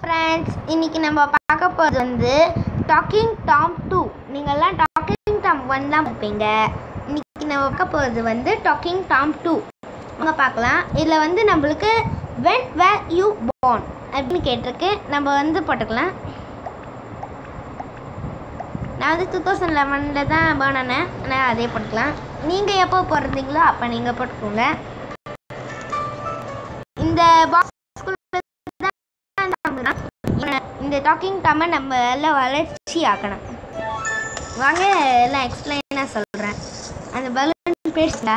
Friends இன்னைக்கு நம்ம பார்க்க போகிறது வந்து டாக்கிங் டாம் டூ நீங்கள்லாம் டாக்கிங் டாம் ஒன் தான் பார்ப்பீங்க இன்னைக்கு நம்ம பார்க்க போகிறது வந்து டாக்கிங் டாம் டூ வாங்க பார்க்கலாம் இதில் வந்து நம்மளுக்கு வென் வேர் யூ born அப்படின்னு கேட்டிருக்கு நம்ம வந்து போட்டுக்கலாம் நான் வந்து டூ தௌசண்ட் லெவனில் தான் பேர்ன் ஆனேன் ஆனால் அதே போட்டுக்கலாம் நீங்கள் எப்போ பிறந்தீங்களோ அப்போ நீங்கள் போட்டுக்கோங்க இந்த பாக்ஸ்குள்ள இந்த டாக்கிங் டாமை நம்ம எல்லாம் வளர்ச்சி ஆக்கணும் வாங்க எல்லாம் எக்ஸ்பிளைனாக சொல்கிறேன் அந்த பலூன் பேசுடா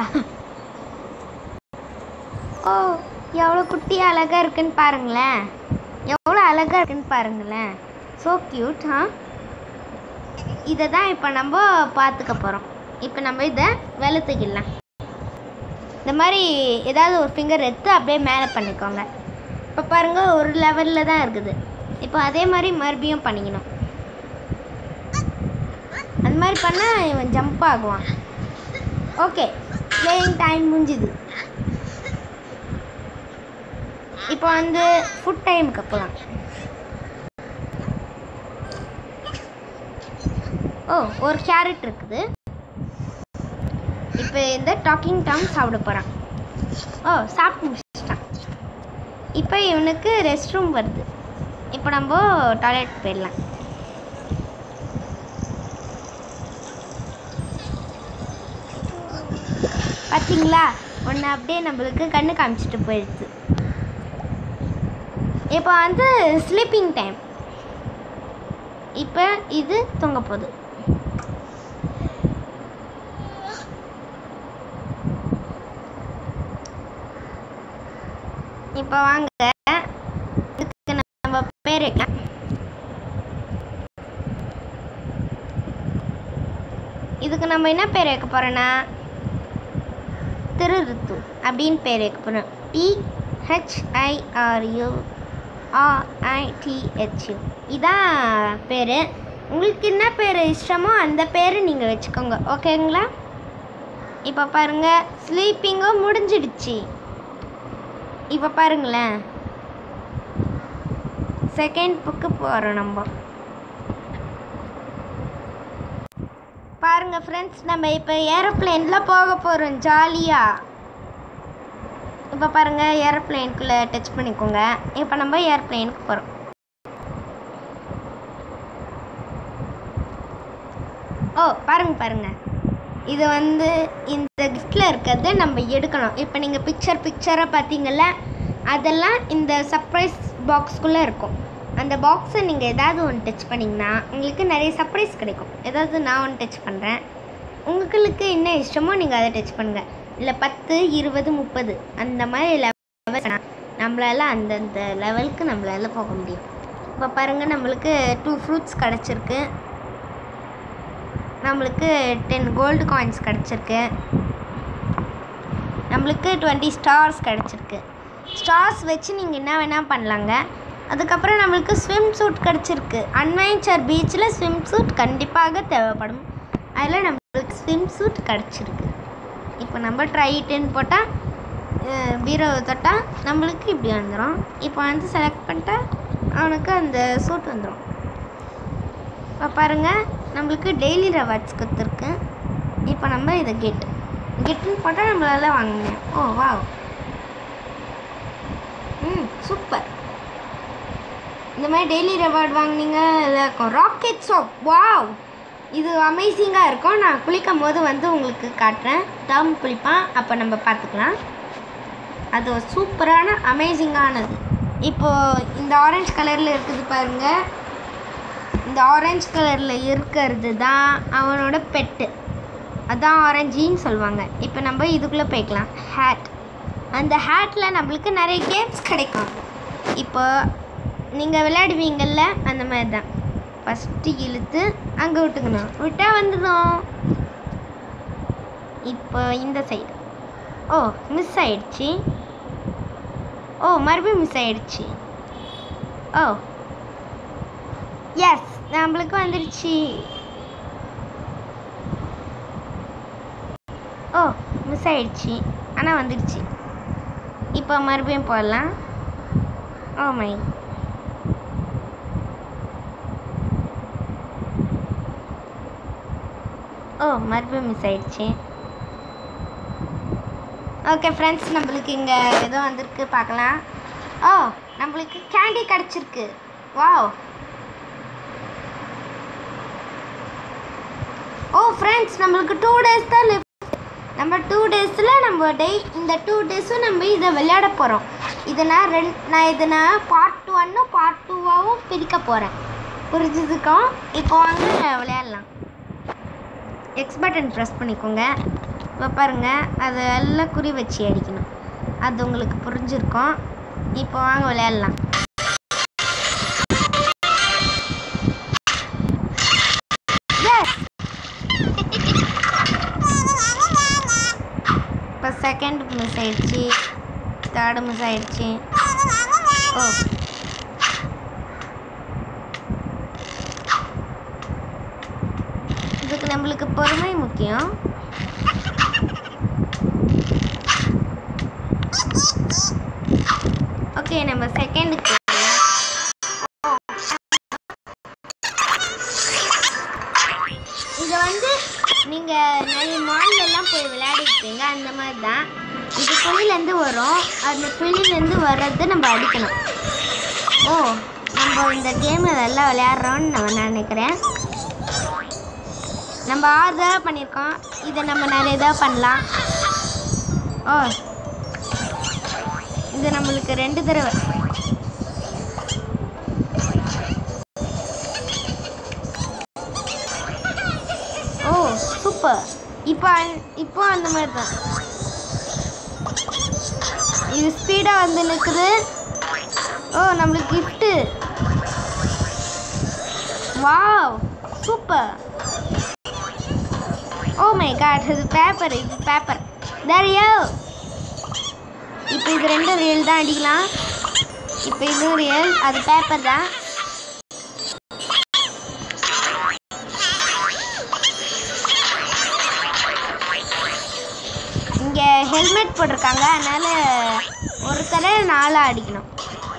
ஓ எவ்வளோ குட்டி அழகாக இருக்குன்னு பாருங்களேன் எவ்வளோ அழகாக இருக்குன்னு பாருங்களேன் ஸோ க்யூட் ஆ இதை தான் இப்போ நம்ம பார்த்துக்க போகிறோம் இப்போ நம்ம இதை வெளுத்துக்கிடலாம் இந்த மாதிரி ஏதாவது ஒரு ஃபிங்கர் எடுத்து அப்படியே மேலே பண்ணிக்கோங்க இப்போ பாருங்கள் ஒரு லெவலில் தான் இருக்குது இப்போ அதே மாதிரி மறுபடியும் பண்ணிக்கணும் அந்த மாதிரி பண்ணால் இவன் ஜம்ப் ஆகுவான் ஓகே பிளேயிங் டைம் முடிஞ்சுது இப்போ வந்து ஃபுட் டைமுக்கு போகலாம் ஓ ஒரு கேரட் இருக்குது இப்போ இந்த டாக்கிங் டாம் சாப்பிட போகிறான் ஓ சாப்பிட்டு முடிச்சிட்டான் இப்போ இவனுக்கு ரெஸ்ட் ரூம் வருது இப்போ நம்ம டாய்லெட் போயிடலாம் பார்த்தீங்களா ஒன்று அப்படியே நம்மளுக்கு கண்ணு காமிச்சிட்டு போயிடுச்சு இப்போ வந்து ஸ்லீப்பிங் டைம் இப்போ இது தொங்க போகுது இப்போ வாங்க இதுக்கு நம்ம பேர் வைக்கலாம் இதுக்கு நம்ம என்ன பேர் வைக்க போகிறோன்னா திருருத்து அப்படின்னு பேர் வைக்க போகிறோம் டி ஹெச்ஐஆர்யூ ஆர்ஐடிஹெச்யூ இதான் பேர் உங்களுக்கு என்ன பேர் இஷ்டமோ அந்த பேர் நீங்கள் வச்சுக்கோங்க ஓகேங்களா இப்போ பாருங்கள் ஸ்லீப்பிங்கும் முடிஞ்சிடுச்சு இப்போ பாருங்களேன் செகண்ட் புக்கு போகிறோம் நம்ம பாருங்கள் ஃப்ரெண்ட்ஸ் நம்ம இப்போ ஏரோப்ளேனில் போக போகிறோம் ஜாலியாக இப்போ பாருங்கள் ஏரோப்ளேனுக்குள்ளே டச் பண்ணிக்கோங்க இப்போ நம்ம ஏரோப்ளேனுக்கு போகிறோம் ஓ பாருங்க பாருங்க இது வந்து இந்த கிஃப்டில் இருக்கிறத நம்ம எடுக்கணும் இப்போ நீங்கள் பிக்சர் பிக்சராக பார்த்தீங்கல்ல அதெல்லாம் இந்த சர்ப்ரைஸ் பாக்ஸ்குள்ளே இருக்கும் அந்த பாக்ஸை நீங்கள் ஏதாவது ஒன்று டச் பண்ணிங்கன்னா உங்களுக்கு நிறைய சர்ப்ரைஸ் கிடைக்கும் ஏதாவது நான் ஒன்று டச் பண்ணுறேன் உங்களுக்கு என்ன இஷ்டமோ நீங்கள் அதை டச் பண்ணுங்கள் இல்லை பத்து இருபது முப்பது அந்த மாதிரி லெவல் நம்மளால அந்தந்த லெவலுக்கு நம்மளால போக முடியும் இப்போ பாருங்கள் நம்மளுக்கு டூ ஃப்ரூட்ஸ் கிடச்சிருக்கு நம்மளுக்கு டென் கோல்டு காயின்ஸ் கிடச்சிருக்கு நம்மளுக்கு டுவெண்ட்டி ஸ்டார்ஸ் கிடச்சிருக்கு ஸ்டார்ஸ் வச்சு நீங்கள் என்ன வேணால் பண்ணலாங்க அதுக்கப்புறம் நம்மளுக்கு ஸ்விம் சூட் கிடச்சிருக்கு அட்வென்ச்சர் பீச்சில் ஸ்விம் சூட் கண்டிப்பாக தேவைப்படும் அதில் நம்மளுக்கு ஸ்விம் சூட் கிடச்சிருக்கு இப்போ நம்ம ட்ரைட்டுன்னு போட்டால் பீரோவை தொட்டால் நம்மளுக்கு இப்படி வந்துடும் இப்போ வந்து செலக்ட் பண்ணிட்டா அவனுக்கு அந்த சூட் வந்துடும் இப்போ பாருங்கள் நம்மளுக்கு டெய்லி ரெவார்ட்ஸ் கொடுத்துருக்கு இப்போ நம்ம இதை கெட் கெட்டுன்னு போட்டால் நம்மளால வாங்க முடியும் ஓ வா ம் சூப்பர் இந்த மாதிரி டெய்லி ரெவார்ட் வாங்கினீங்க இதில் இருக்கும் ராக்கெட் சோப் வாவ் இது அமேசிங்காக இருக்கும் நான் குளிக்கும் போது வந்து உங்களுக்கு காட்டுறேன் டாம் குளிப்பான் அப்போ நம்ம பார்த்துக்கலாம் அது ஒரு சூப்பரான அமேசிங்கானது இப்போது இந்த ஆரஞ்சு கலரில் இருக்குது பாருங்கள் இந்த ஆரஞ்சு கலரில் இருக்கிறது தான் அவனோட பெட்டு அதான் ஆரஞ்சின்னு சொல்லுவாங்க இப்போ நம்ம இதுக்குள்ளே போய்க்கலாம் ஹேட் அந்த ஹேட்டில் நம்மளுக்கு நிறைய கேம்ஸ் கிடைக்கும் இப்போ நீங்கள் விளையாடுவீங்கள்ல அந்த மாதிரி தான் ஃபஸ்ட்டு இழுத்து அங்கே விட்டுக்கணும் விட்டால் வந்துடும் இப்போ இந்த சைடு ஓ மிஸ் ஆயிடுச்சு ஓ மறுபடியும் மிஸ் ஆயிடுச்சு ஓ எஸ் நம்மளுக்கு வந்துருச்சு ஓ மிஸ் ஆயிடுச்சு ஆனால் வந்துடுச்சு இப்போ மறுபடியும் போடலாம் ஓ மை ஓ மறுபடியும் மிஸ் ஆயிடுச்சு ஓகே ஃப்ரெண்ட்ஸ் நம்மளுக்கு இங்கே ஏதோ வந்திருக்கு பார்க்கலாம் ஓ நம்மளுக்கு கேண்டி கிடச்சிருக்கு வாவ் ஓ ஃப்ரெண்ட்ஸ் நம்மளுக்கு டூ டேஸ் தான் லெஃப்ட் நம்ம டூ டேஸில் நம்ம டெய் இந்த டூ டேஸும் நம்ம இதை விளையாட போகிறோம் இதை நான் ரெண்டு நான் இதை நான் பார்ட் ஒன்னும் பார்ட் டூவாகவும் பிரிக்க போகிறேன் புரிஞ்சுதுக்கும் இப்போ வாங்க விளையாடலாம் எக்ஸ் பட்டன் ப்ரெஸ் பண்ணிக்கோங்க இப்போ பாருங்கள் அதை எல்லாம் குறி வச்சு அடிக்கணும் அது உங்களுக்கு புரிஞ்சிருக்கும் இப்போ வாங்க விளையாடலாம் Yes! இப்போ செகண்ட் மிஸ் ஆயிடுச்சு தேர்டு மிஸ் ஆயிடுச்சு ஓ இதுக்கு நம்மளுக்கு பொறுமை முக்கியம் ஓகே நம்ம செகண்டுக்கு இதை வந்து நீங்கள் நிறைய மால்ல எல்லாம் போய் விளையாடிருப்பீங்க அந்த மாதிரி தான் இது குழிலேருந்து வரும் அந்த குழிலேருந்து வர்றது நம்ம அடிக்கணும் ஓ நம்ம இந்த கேம் நல்லா விளையாடுறோம்னு நான் நினைக்கிறேன் நம்ம ஆறு தடவை பண்ணியிருக்கோம் இதை நம்ம நிறைய தடவை பண்ணலாம் ஓ இது நம்மளுக்கு ரெண்டு தடவை ஓ சூப்பர் இப்போ அந்த- இப்போ அந்த மாதிரி தான் இது ஸ்பீடாக வந்து நிற்குது ஓ நம்மளுக்கு gift wow super oh my god இது பேப்பர் இது பேப்பர் தரியோ இப்போ இது ரெண்டு ரியல் தான் அடிக்கலாம் இப்போ இது ரியல் அது பேப்பர் தான் இங்கே ஹெல்மெட் போட்டிருக்காங்க அதனால ஒருத்தரை நாலாக அடிக்கணும்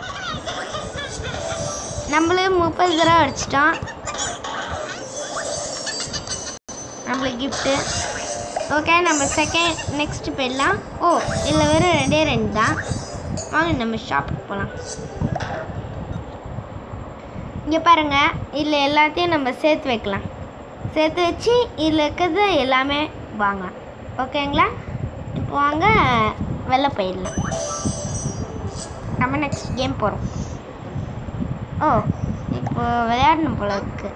நம்மளும் முப்பது தடவை அடிச்சிட்டோம் நம்மளுக்கு கிஃப்ட்டு ஓகே நம்ம செகண்ட் நெக்ஸ்ட் போயிடலாம் ஓ இதில் வெறும் ரெண்டே ரெண்டு தான் வாங்க நம்ம ஷாப்புக்கு போகலாம் இங்கே பாருங்கள் இதில் எல்லாத்தையும் நம்ம சேர்த்து வைக்கலாம் சேர்த்து வச்சு இதில் இருக்கிறது எல்லாமே வாங்கலாம் ஓகேங்களா இப்போ வாங்க வெளில போயிடலாம் நம்ம நெக்ஸ்ட் கேம் போகிறோம் ஓ இப்போ விளையாடணும் போல இருக்கு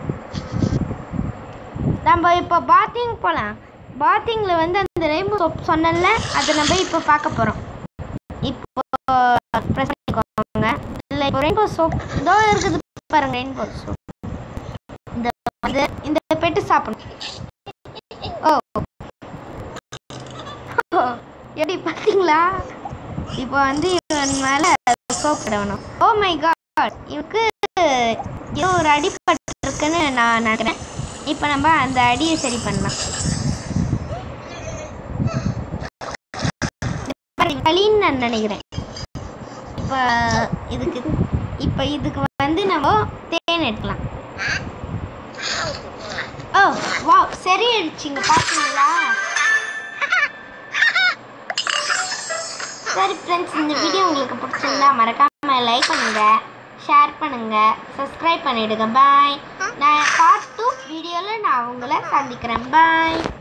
நம்ம இப்போ பாத்திங் போகலாம் பாத்திங்கில் வந்து அந்த ரெயின்போ சோப் சொன்னல அதை நம்ம இப்போ பார்க்க போகிறோம் இப்போ ப்ரெஸ் பண்ணிக்கோங்க இல்லை இப்போ ரெயின்போ சோப் இதோ இருக்குது பாருங்க ரெயின்போ சோப் இந்த வந்து இந்த பெட்டு சாப்பிடணும் ஓ ஓ, எப்படி பார்த்தீங்களா இப்போ வந்து இவன் மேலே சோப் தடவணும் ஓ மை காட் இவனுக்கு ஏதோ ஒரு அடிபட்டிருக்குன்னு நான் நினைக்கிறேன் இப்போ நம்ம அந்த அடியை சரி பண்ணலாம் களின்னு நான் நினைக்கிறேன் இப்போ இதுக்கு இப்போ இதுக்கு வந்து நம்ம தேன் எடுக்கலாம் ஓ வா சரி அடிச்சிங்க பார்த்தீங்களா சரி ஃப்ரெண்ட்ஸ் இந்த வீடியோ உங்களுக்கு பிடிச்சிருந்தா மறக்காம லைக் பண்ணுங்க ஷேர் பண்ணுங்க சப்ஸ்கிரைப் பண்ணிடுங்க பாய் நான் பார்ட் டூ வீடியோவில் நான் உங்களை சந்திக்கிறேன் பாய்